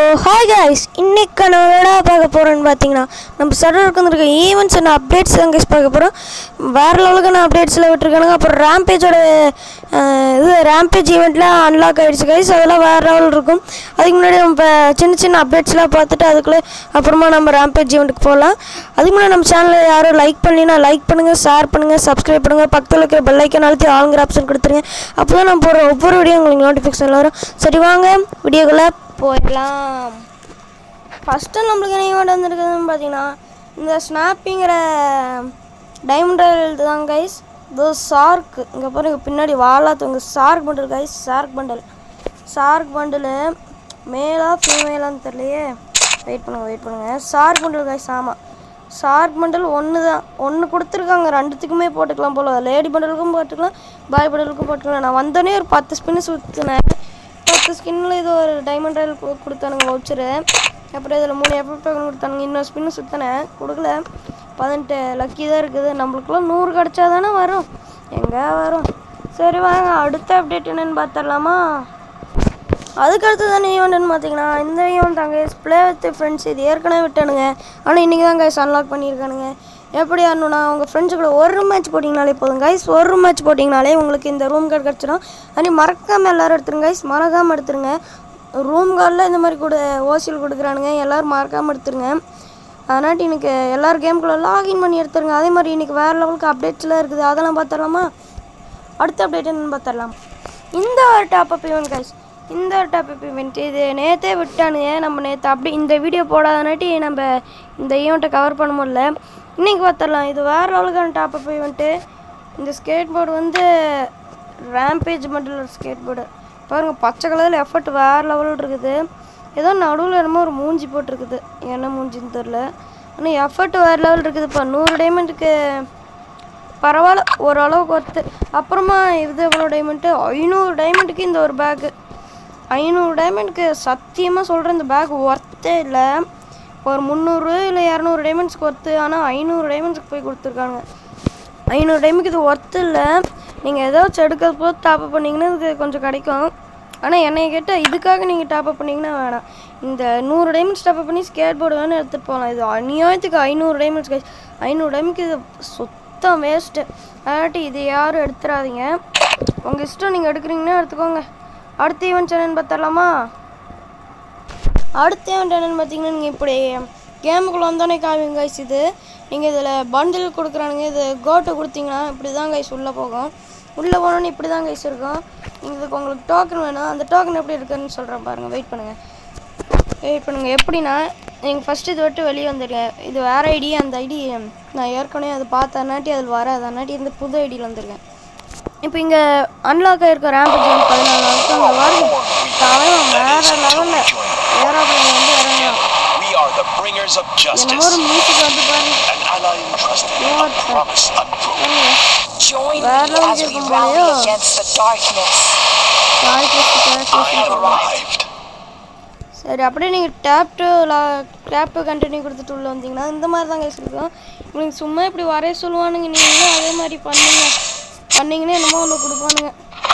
Hi guys இன்னைக்கு நான் என்னடா பார்க்க போகிறேன்னு பார்த்தீங்கன்னா நம்ம சர்வருக்கு வந்துருக்க ஈவெண்ட்ஸ் அண்ட் அப்டேட்ஸ் தான் guys பார்க்க போகிறோம் வேறு லெவலுக்கான அப்டேட்ஸில் விட்டுருக்கானுங்க அப்புறம் ரேம்பேஜோட இது ரேம்பேஜ் ஈவெண்ட்டில் அன்லாக் ஆகிடுச்சு கைஸ் அதெல்லாம் வேறு லெவல் இருக்கும் அதுக்கு முன்னாடி நம்ம இப்போ சின்ன சின்ன அப்டேட்ஸ்லாம் பார்த்துட்டு அதுக்குள்ளே அப்புறமா நம்ம ரேம்பேஜ் ஈவெண்ட்டுக்கு போகலாம் அதுக்கு முன்னாடி நம்ம சேனலை யாரும் லைக் பண்ணலினா லைக் பண்ணுங்கள் ஷேர் பண்ணுங்கள் சப்ஸ்கிரைப் பண்ணுங்கள் பக்கத்தில் இருக்கிற பெல் ஐக்கன் அழுத்தி ஆளுங்கிற ஆப்ஷன் கொடுத்துருங்க அப்போ தான் நான் போகிற ஒவ்வொரு வீடியோ உங்களுக்கு நோட்டிஃபிகேஷன் வரும் சரி வாங்க வீடியோக்குள்ளே போயிடலாம் ஃபஸ்ட்டு நம்மளுக்கு என்ன ஈவெண்ட் வந்துருக்குதுன்னு பார்த்தீங்கன்னா இந்த ஸ்னாப்பிங்கிற டைமண்ட் ராயல் தான் கைஸ் இது ஷார்க் இங்கே பாருங்க பின்னாடி வாழா தூங்க shark bundle guys shark bundle shark bundle மேலா ஃபீமேலான்னு தெரியலையே வெயிட் பண்ணுங்க வெயிட் பண்ணுங்க ஷார்க் பண்டல் கைஸ் ஆமாம் ஷார்க் பண்டல் ஒன்று தான் ஒன்று கொடுத்துருக்காங்க ரெண்டுத்துக்குமே போட்டுக்கலாம் போல லேடி பண்டலுக்கும் போட்டுக்கலாம் பாய் பண்டலுக்கும் போட்டுக்கலாம் நான் வந்தோடனே ஒரு பத்து ஸ்பின்னு சுற்றினேன் பத்து ஸ்கின்னில் இது ஒரு டைமண்ட் ராயல் கொடுத்தானுங்க வவுச்சரு அப்புறம் இதில் மூணு எஃபெக்ட் டோக்கன் கொடுத்தானுங்க இன்னொரு ஸ்பின்னு சுற்றினேன் கொடுக்கல பதினெட்டு லக்கி தான் இருக்குது நம்மளுக்குலாம் நூறு கிடச்சா தானே வரும் எங்கே வரும் சரி வாங்க அடுத்த அப்டேட் என்னன்னு பார்த்துடலாமா அதுக்கு அடுத்து தானே ஈவெண்ட்னு பார்த்தீங்கன்னா இந்த ஈவெண்ட் தாங்க ப்ளே வித் ஃப்ரெண்ட்ஸ் இது ஏற்கனவே விட்டானுங்க ஆனால் இன்றைக்கி தான் கைஸ் அன்லாக் பண்ணியிருக்கானுங்க எப்படி ஆடணும்னா உங்கள் ஃப்ரெண்ட்ஸு கூட ஒரு மேட்ச் போட்டிங்கனாலே போதும் கைஸ் ஒரு மேட்ச் போட்டிங்கனாலே உங்களுக்கு இந்த ரூம் கார்டு கிடச்சிடும் அதே மறக்காமல் எல்லோரும் எடுத்துருங்க கைஸ் மறக்காமல் எடுத்துருங்க ரூம் கார்டில் இந்த மாதிரி கூட ஓசியில் கொடுக்குறானுங்க எல்லோரும் மறக்காமல் எடுத்துருங்க அதனாட்டி எனக்கு எல்லார் கேமுக்குள்ள லாகின் பண்ணி எடுத்துருங்க அதே மாதிரி இன்றைக்கி வேறு லெவலுக்கு அப்டேட்ஸ்லாம் இருக்குது அதெல்லாம் பார்த்துடலாமா அடுத்த அப்டேட் என்னன்னு பார்த்துடலாம் இந்த ஒரு டாப் அப் ஈவெண்ட் கைஸ் இந்த ஒரு டாப் அப் ஈவெண்ட் இது நேற்றே விட்டானுங்க நம்ம நேற்று அப்படி இந்த வீடியோ போடாதனாட்டி நம்ம இந்த ஈவெண்ட்டை கவர் பண்ண முடியல இன்றைக்கி பார்த்துடலாம் இது வேறு லெவலுக்கான டாப் அப் ஈவெண்ட்டு இந்த ஸ்கேட் போர்டு வந்து ரேம்பேஜ் மட்டும் ஸ்கேட் போர்டு பாருங்கள் பச்சை கலரில் எஃபர்ட் வேறு லெவலில் இருக்குது ஏதோ நடுவில் என்னமோ ஒரு மூஞ்சி போட்டிருக்குது என்ன மூஞ்சின்னு தெரில ஆனால் எஃபர்ட் வேறு லெவல் இருக்குதுப்பா நூறு டைமண்டுக்கு பரவாயில்ல ஓரளவுக்கு ஒர்த்து அப்புறமா இது எவ்வளோ டைமண்ட்டு ஐநூறு டைமண்டுக்கு இந்த ஒரு பேக்கு ஐநூறு டைமண்டுக்கு சத்தியமாக சொல்கிறேன் இந்த பேக் ஒர்த்தே இல்லை ஒரு முந்நூறு இல்லை இரநூறு டைமண்ட்ஸ்க்கு ஒர்த்து ஆனால் ஐநூறு டைமண்ட்ஸ்க்கு போய் கொடுத்துருக்காங்க ஐநூறு டைமுக்கு இது ஒர்த்து இல்லை நீங்கள் ஏதாச்சும் எடுக்கிறது போது டாப் அப் பண்ணிங்கன்னா இது கொஞ்சம் கிடைக்கும் ஆனால் என்னைய கேட்டால் இதுக்காக நீங்கள் டாப் அப் பண்ணிங்கன்னா வேணாம் இந்த நூறு டைமண்ட்ஸ் டாப் அப் பண்ணி ஸ்கேட் போர்டு வேணும் எடுத்துகிட்டு போகலாம் இது அநியாயத்துக்கு ஐநூறு டைமண்ட்ஸ் கை ஐநூறு டைமுக்கு இது சுத்தம் வேஸ்ட்டு அதாட்டி இது யாரும் எடுத்துடாதீங்க உங்கள் இஷ்டம் நீங்கள் எடுக்கிறீங்கன்னா எடுத்துக்கோங்க அடுத்த ஈவெண்ட் என்னன்னு பார்த்துடலாமா அடுத்த ஈவெண்ட் என்னென்னு பார்த்தீங்கன்னா நீங்கள் இப்படி கேமுக்குள்ளே வந்தோடனே காமிங்க கைஸ் இது நீங்கள் இதில் பண்டில் கொடுக்குறானுங்க இது கோட்டை கொடுத்தீங்கன்னா இப்படி தான் கைஸ் உள்ளே போகும் உள்ளே போனோன்னே இப்படி தான் கைஸ் இருக்கும் நீங்கள் இதுக்கு உங்களுக்கு டோக்கன் வேணும் அந்த டோக்கன் எப்படி இருக்குன்னு சொல்கிறேன் பாருங்கள் வெயிட் பண்ணுங்கள் வெயிட் பண்ணுங்கள் எப்படின்னா நீங்கள் ஃபஸ்ட்டு இது விட்டு வெளியே வந்துடுங்க இது வேறு ஐடி அந்த ஐடி நான் ஏற்கனவே அது பார்த்தனாட்டி அதில் வராதனாட்டி இந்த புது ஐடியில் வந்திருக்கேன் இப்போ இங்கே அன்லாக் ஆகிருக்க ரேம்பேஜ் வந்து பதினாலு நாளுக்கு அங்கே வருது தலைவன் வேறு லெவலில் ஏரோப்ளைன் வந்து இறங்கலாம் We are the bringers of என்னமோ ஒரு justice, மியூசிக் வந்து பாருங்க an ally entrusted, a What the- promise unbroken. பாருங்க. Join me Where long as is we it rally from there? against the darkness. தாய் பேசி தாய் I பேசி have arrived. சரி அப்படியே நீங்கள் tap to tap to continue கொடுத்துட்டு உள்ள வந்தீங்கன்னா இந்த மாதிரி தான் கைஸ் இருக்கும் உங்களுக்கு சும்மா இப்படி வரைய சொல்லுவானுங்க நீங்களும் அதே மாதிரி பண்ணுங்க பண்ணீங்கன்னா என்னமோ ஒன்று கொடுப்பானுங்க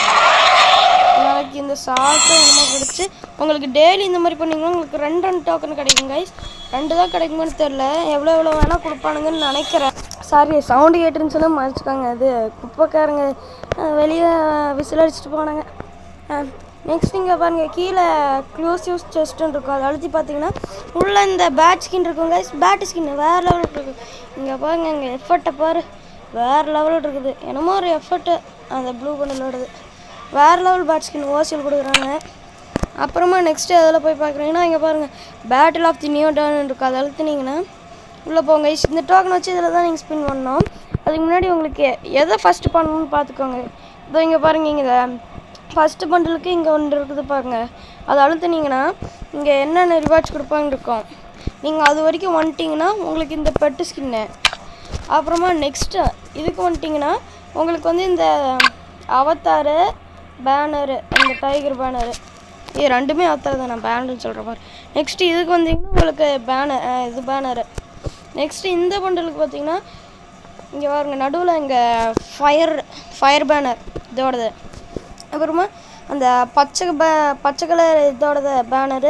நாளைக்கு இந்த சாட்டை என்னமோ குடிச்சு உங்களுக்கு டெய்லி இந்த மாதிரி பண்ணீங்கன்னா உங்களுக்கு ரெண்டு ரெண்டு டோக்கன் கிடைக்கும் கைஸ் ரெண்டு தான் கிடைக்குமான்னு தெரில எவ்வளோ எவ்வளோ வேணால் கொடுப்பானுங்கன்னு நினைக்கிறேன் சாரி சவுண்டு கேட்டுருந்துச்சுன்னா மறைச்சிக்காங்க அது குப்பைக்காரங்க வெளியே விசில் அடிச்சுட்டு போனாங்க நெக்ஸ்ட் இங்கே பாருங்கள் கீழே க்ளூசிவ் செஸ்ட்டுன்னு இருக்கும் அதை அழுத்தி பார்த்தீங்கன்னா உள்ளே இந்த பேட் ஸ்கின் இருக்கும் கைஸ் பேட் ஸ்கின் வேறு லெவலில் இருக்குது இங்கே பாருங்க இங்கே எஃபர்ட்டை பாரு வேறு லெவலில் இருக்குது என்னமோ ஒரு எஃபர்ட்டு அந்த ப்ளூ பண்ணலோடது வேறு லெவல் பேட் ஸ்கின் ஓசியல் கொடுக்குறாங்க அப்புறமா நெக்ஸ்ட்டு அதில் போய் பார்க்குறீங்கன்னா இங்கே பாருங்கள் battle of the new turn இருக்குது அதை அழுத்துனீங்கன்னா உள்ளே போங்க இஸ் இந்த டோக்கன் வச்சு இதில் தான் நீங்கள் ஸ்பின் பண்ணணும் அதுக்கு முன்னாடி உங்களுக்கு எதை ஃபஸ்ட்டு பண்ணணும்னு பார்த்துக்கோங்க இதோ இங்கே பாருங்க இங்கே இதை ஃபஸ்ட்டு பண்டலுக்கு இங்கே ஒன்று இருக்குது பாருங்க அதை அழுத்துனீங்கன்னா இங்கே என்னென்ன ரிவார்ட்ஸ் கொடுப்பாங்க இருக்கும் நீங்கள் அது வரைக்கும் வந்துட்டிங்கன்னா உங்களுக்கு இந்த பெட்டு ஸ்கின்னு அப்புறமா நெக்ஸ்ட்டு இதுக்கு வந்துட்டிங்கன்னா உங்களுக்கு வந்து இந்த அவத்தாரு பேனரு இந்த டைகர் பேனரு இது ரெண்டுமே அவத்தார் தான் நான் பேனர்னு சொல்கிற மாதிரி நெக்ஸ்ட்டு இதுக்கு வந்தீங்கன்னா உங்களுக்கு பேனர் இது பேனரு நெக்ஸ்ட்டு இந்த பண்டலுக்கு பார்த்தீங்கன்னா இங்கே பாருங்க நடுவில் இங்கே ஃபயர் ஃபயர் பேனர் இதோடது அப்புறமா அந்த பச்சை பே பச்சை கலர் இதோடது பேனரு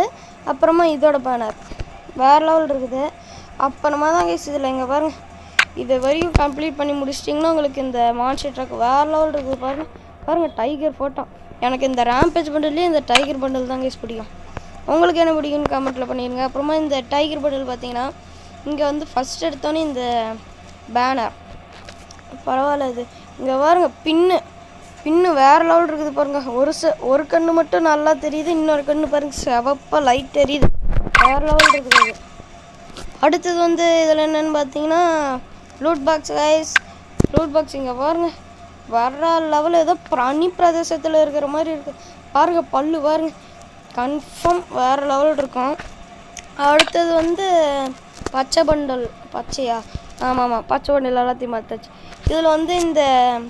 அப்புறமா இதோட பேனர் வேறு லெவல் இருக்குது அப்புறமா தான் கைஸ் இதில் இங்கே பாருங்கள் இது வரைக்கும் கம்ப்ளீட் பண்ணி முடிச்சிட்டிங்கன்னா உங்களுக்கு இந்த மான்ஸ்டர் ட்ரக் வேறு லெவல் இருக்குது பாருங்கள் பாருங்கள் டைகர் ஃபோட்டோ எனக்கு இந்த ரேம்பேஜ் பண்டல்லே இந்த டைகர் பண்டல் தான் கைஸ் பிடிக்கும் உங்களுக்கு என்ன பிடிக்கும்னு கமெண்ட்டில் பண்ணிடுங்க அப்புறமா இந்த டைகர் பண்டல் பார்த்தீங்கன்னா இங்கே வந்து ஃபஸ்ட் எடுத்தோன்னே இந்த பேனர் பரவாயில்ல இது இங்கே பாருங்க பின்னு பின்னு வேறு லெவல் இருக்குது பாருங்க ஒரு ச ஒரு கண்ணு மட்டும் நல்லா தெரியுது இன்னொரு கண்ணு பாருங்க செவப்பாக லைட் தெரியுது வேறு லெவல் இருக்குது இது அடுத்தது வந்து இதில் என்னென்னு பார்த்தீங்கன்னா loot box guys loot box இங்கே பாருங்க வர்ற லெவல் ஏதோ பனி பிரதேசத்தில் இருக்கிற மாதிரி இருக்குது பாருங்க பல்லு பாருங்க கன்ஃபார்ம் வேறு லெவல் இருக்கும் அடுத்தது வந்து பச்சை பண்டல் பச்சையா ஆமாம் ஆமாம் பச்சை பண்டல் எல்லாத்தையும் பார்த்தாச்சு இதில் வந்து இந்த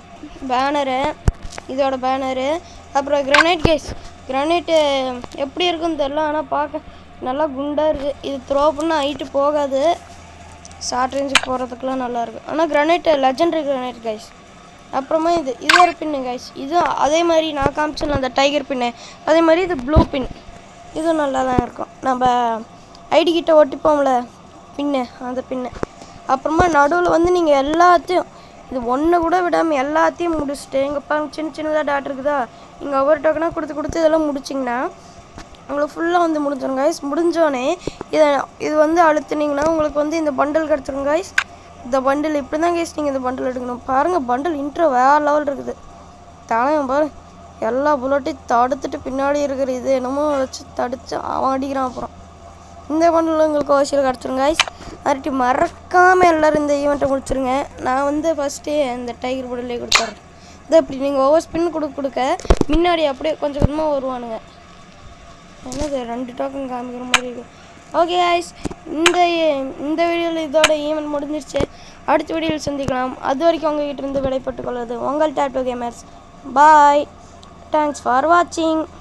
பேனரு இதோட பேனரு அப்புறம் கிரானைட் கேஸ் கிரானைட்டு எப்படி இருக்குன்னு தெரில ஆனால் பார்க்க நல்லா குண்டாக இருக்குது இது த்ரோ பண்ணால் ஹைட்டு போகாது ஷார்ட் ரேஞ்சுக்கு போகிறதுக்குலாம் நல்லா இருக்கும் ஆனால் கிரானைட் லெஜண்டரி கிரானைட் கைஸ் அப்புறமா இது இது ஒரு பின்னு கைஸ் இதுவும் அதே மாதிரி நான் காமிச்சேன் அந்த டைகர் பின்னு அதே மாதிரி இது ப்ளூ பின் இதுவும் நல்லா தான் இருக்கும் நம்ம ஐடி கிட்ட ஒட்டிப்போம்ல பின்னு அந்த பின்னு அப்புறமா நடுவில் வந்து நீங்கள் எல்லாத்தையும் இது ஒன்று கூட விடாமல் எல்லாத்தையும் முடிச்சுட்டு இங்கே பாருங்க சின்ன சின்னதாக டாட் இருக்குதா நீங்கள் ஒவ்வொரு டோக்கனாக கொடுத்து கொடுத்து இதெல்லாம் முடிச்சிங்கன்னா உங்களுக்கு ஃபுல்லாக வந்து முடிஞ்சிடும் கைஸ் முடிஞ்சோடனே இதை இது வந்து அழுத்துனீங்கன்னா உங்களுக்கு வந்து இந்த பண்டல் கிடச்சிரும் கைஸ் இந்த பண்டில் இப்படி தான் கைஸ் நீங்கள் இந்த பண்டில் எடுக்கணும் பாருங்கள் பண்டில் இன்ட்ரோ வேறு லெவல் இருக்குது தலைவன் பாரு எல்லா புல்லட்டையும் தடுத்துட்டு பின்னாடி இருக்கிற இது என்னமோ வச்சு தடுத்து அவன் அடிக்கிறான் அப்புறம் இந்த பண்டில் உங்களுக்கு அவசியம் கிடச்சிரும் கைஸ் மறுபடி மறக்காமல் எல்லோரும் இந்த ஈவெண்ட்டை முடிச்சிருங்க நான் வந்து ஃபஸ்ட்டே இந்த டைகர் படலே கொடுத்துட்றேன் இதை இப்படி நீங்கள் ஒவ்வொரு ஸ்பின் கொடுக்க கொடுக்க முன்னாடி அப்படியே கொஞ்சம் கொஞ்சமாக வருவானுங்க என்னது ரெண்டு டோக்கன் காமிக்கிற மாதிரி இருக்கு ஓகே guys இந்த இந்த வீடியோவில் இதோட ஈவெண்ட் முடிஞ்சிருச்சு அடுத்த வீடியோவில் சந்திக்கலாம் அது வரைக்கும் உங்ககிட்ட இருந்து விடைபெற்றுக் கொள்வது உங்கள் டேட்டோ கேமர்ஸ் பாய் தேங்க்ஸ் ஃபார் வாட்சிங்